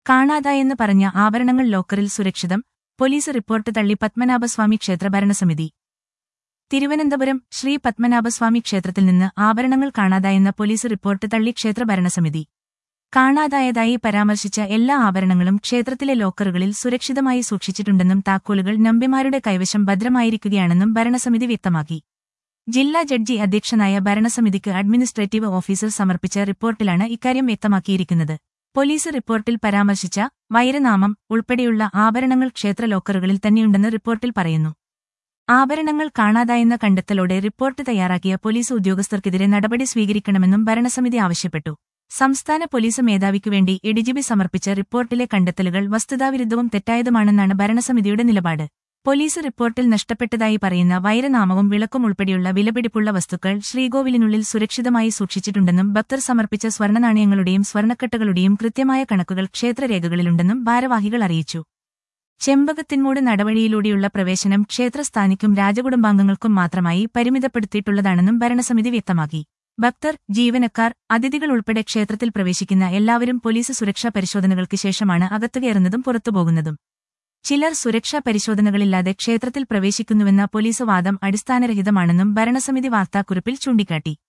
കാണാതായെന്ന് പറഞ്ഞ ആഭരണങ്ങൾ ലോക്കറിൽ സുരക്ഷിതം പോലീസ് റിപ്പോർട്ട് തള്ളി പത്മനാഭസ്വാമി ക്ഷേത്ര ഭരണസമിതി തിരുവനന്തപുരം ശ്രീ പത്മനാഭസ്വാമി ക്ഷേത്രത്തിൽ നിന്ന് ആഭരണങ്ങൾ കാണാതായെന്ന പോലീസ് റിപ്പോർട്ട് തള്ളി ക്ഷേത്ര ഭരണസമിതി കാണാതായതായി പരാമർശിച്ച എല്ലാ ആഭരണങ്ങളും ക്ഷേത്രത്തിലെ ലോക്കറുകളിൽ സുരക്ഷിതമായി സൂക്ഷിച്ചിട്ടുണ്ടെന്നും താക്കോലുകൾ നമ്പിമാരുടെ കൈവശം ഭദ്രമായിരിക്കുകയാണെന്നും ഭരണസമിതി വ്യക്തമാക്കി ജില്ലാ ജഡ്ജി അധ്യക്ഷനായ ഭരണസമിതിക്ക് അഡ്മിനിസ്ട്രേറ്റീവ് ഓഫീസർ സമർപ്പിച്ച റിപ്പോർട്ടിലാണ് ഇക്കാര്യം വ്യക്തമാക്കിയിരിക്കുന്നത് പോലീസ് റിപ്പോർട്ടിൽ പരാമർശിച്ച വൈരനാമം ഉൾപ്പെടെയുള്ള ആഭരണങ്ങൾ ക്ഷേത്ര ലോക്കറുകളിൽ തന്നെയുണ്ടെന്ന് റിപ്പോർട്ടിൽ പറയുന്നു ആഭരണങ്ങൾ കാണാതായെന്ന കണ്ടെത്തലോടെ റിപ്പോർട്ട് തയ്യാറാക്കിയ പോലീസ് ഉദ്യോഗസ്ഥർക്കെതിരെ നടപടി സ്വീകരിക്കണമെന്നും ഭരണസമിതി ആവശ്യപ്പെട്ടു സംസ്ഥാന പോലീസ് മേധാവിക്കുവേണ്ടി എഡിജിബി സമർപ്പിച്ച റിപ്പോർട്ടിലെ കണ്ടെത്തലുകൾ വസ്തുതാവിരുദ്ധവും തെറ്റായതുമാണെന്നാണ് ഭരണസമിതിയുടെ നിലപാട് പോലീസ് റിപ്പോർട്ടിൽ നഷ്ടപ്പെട്ടതായി പറയുന്ന വൈരനാമവും വിളക്കും ഉൾപ്പെടെയുള്ള വിലപിടിപ്പുള്ള വസ്തുക്കൾ ശ്രീകോവിലിനുള്ളിൽ സുരക്ഷിതമായി സൂക്ഷിച്ചിട്ടുണ്ടെന്നും ഭക്തർ സമർപ്പിച്ച സ്വർണ്ണനാണയങ്ങളുടെയും സ്വർണ്ണക്കട്ടകളുടെയും കൃത്യമായ കണക്കുകൾ ക്ഷേത്രരേഖകളിലുണ്ടെന്നും ഭാരവാഹികൾ അറിയിച്ചു ചെമ്പകത്തിൻമൂട് നടവഴിയിലൂടെയുള്ള പ്രവേശനം ക്ഷേത്രസ്ഥാനിക്കും രാജകുടുംബാംഗങ്ങൾക്കും മാത്രമായി പരിമിതപ്പെടുത്തിയിട്ടുള്ളതാണെന്നും ഭരണസമിതി വ്യക്തമാക്കി ഭക്തർ ജീവനക്കാർ അതിഥികൾ ഉൾപ്പെടെ ക്ഷേത്രത്തിൽ പ്രവേശിക്കുന്ന എല്ലാവരും പോലീസ് സുരക്ഷാ പരിശോധനകൾക്ക് ശേഷമാണ് അകത്തുകയറുന്നതും പുറത്തുപോകുന്നതും ചിലർ സുരക്ഷാ പരിശോധനകളില്ലാതെ ക്ഷേത്രത്തിൽ പ്രവേശിക്കുന്നുവെന്ന പോലീസ് വാദം അടിസ്ഥാനരഹിതമാണെന്നും ഭരണസമിതി വാർത്താക്കുറിപ്പിൽ ചൂണ്ടിക്കാട്ടി